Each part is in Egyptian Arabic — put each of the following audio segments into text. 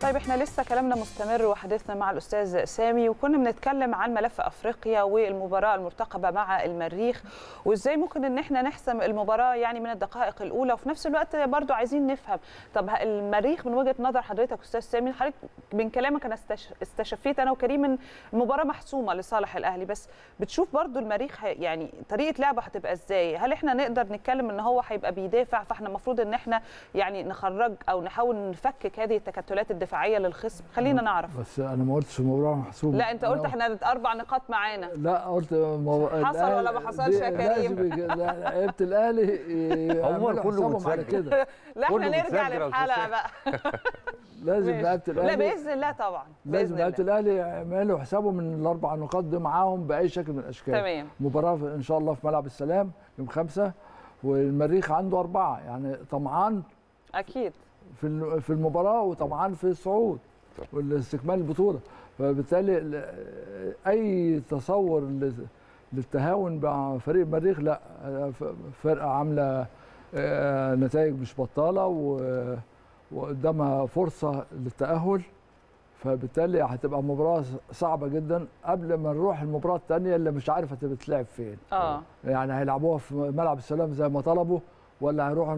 طيب احنا لسه كلامنا مستمر وحديثنا مع الاستاذ سامي وكنا بنتكلم عن ملف افريقيا والمباراه المرتقبه مع المريخ وازاي ممكن ان احنا نحسم المباراه يعني من الدقائق الاولى وفي نفس الوقت برضو عايزين نفهم طب المريخ من وجهه نظر حضرتك استاذ سامي حضرتك من كلامك انا استشفيت انا وكريم ان المباراه محسومه لصالح الاهلي بس بتشوف برضو المريخ يعني طريقه لعبه هتبقى ازاي هل احنا نقدر نتكلم ان هو هيبقى بيدافع فاحنا المفروض ان احنا يعني نخرج او نحاول نفكك هذه التكتلات الدفاعيه للخصم خلينا نعرف بس انا ما قلتش المباراه محسومه لا انت قلت احنا اربع نقاط معانا لا قلت مو... حصل ولا ما حصلش يا كريم لعيبه الاهلي عمر كله على كده لا احنا نرجع للحلقه بقى لازم لعيبه الاهلي لا باذن الله طبعا لازم لعيبه الاهلي يعملوا حسابهم من الاربع نقاط دي معاهم باي شكل من الاشكال تمام مباراه ان شاء الله في ملعب السلام يوم خمسة والمريخ عنده اربعه يعني طمعان اكيد في في المباراه وطمعان في الصعود والاستكمال البطوله فبالتالي اي تصور للتهاون مع فريق المريخ لا فرقه عامله نتائج مش بطاله وقدامها فرصه للتاهل فبالتالي هتبقى مباراه صعبه جدا قبل ما نروح المباراه الثانيه اللي مش عارف هتتلعب فين اه يعني هيلعبوها في ملعب السلام زي ما طلبوا ولا هيروحوا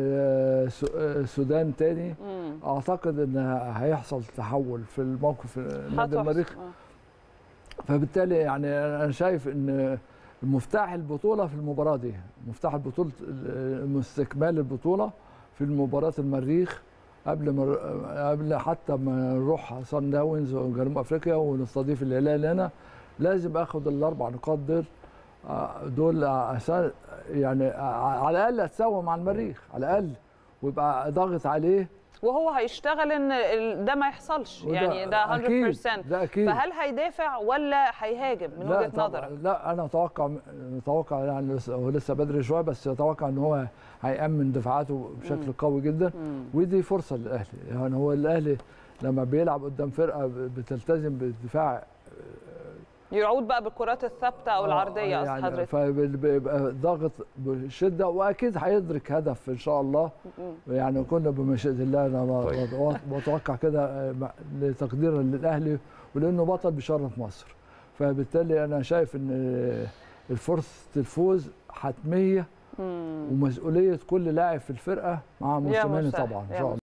السودان تاني مم. اعتقد ان هيحصل تحول في الموقف نادي المريخ فبالتالي يعني انا شايف ان مفتاح البطوله في المباراه دي مفتاح البطوله استكمال البطوله في مباراه المريخ قبل ما قبل حتى ما نروح صن داونز وجنوب افريقيا ونستضيف الهلال هنا لازم اخد الاربع نقاط دول دول عشان يعني على الاقل اتساوى مع المريخ على الاقل ويبقى ضاغط عليه وهو هيشتغل ان ده ما يحصلش يعني ده 100% أكيد ده اكيد فهل هيدافع ولا هيهاجم من وجهه نظرك؟ لا انا اتوقع اتوقع يعني هو لسه بدري شويه بس اتوقع ان هو هيامن دفاعاته بشكل مم. قوي جدا مم. ودي فرصه للاهلي يعني هو الاهلي لما بيلعب قدام فرقه بتلتزم بالدفاع يعود بقى بالكرات الثابته او العرضيه يعني حضرتك فبيبقى ضاغط بشده واكيد هيدرك هدف ان شاء الله يعني كنا بمشيئه الله انا طيب. بتوقع كده لتقديرا للاهلي ولانه بطل بيشرف مصر فبالتالي انا شايف ان فرصه الفوز حتميه ومسؤوليه كل لاعب في الفرقه مع موسيماني طبعا ان شاء الله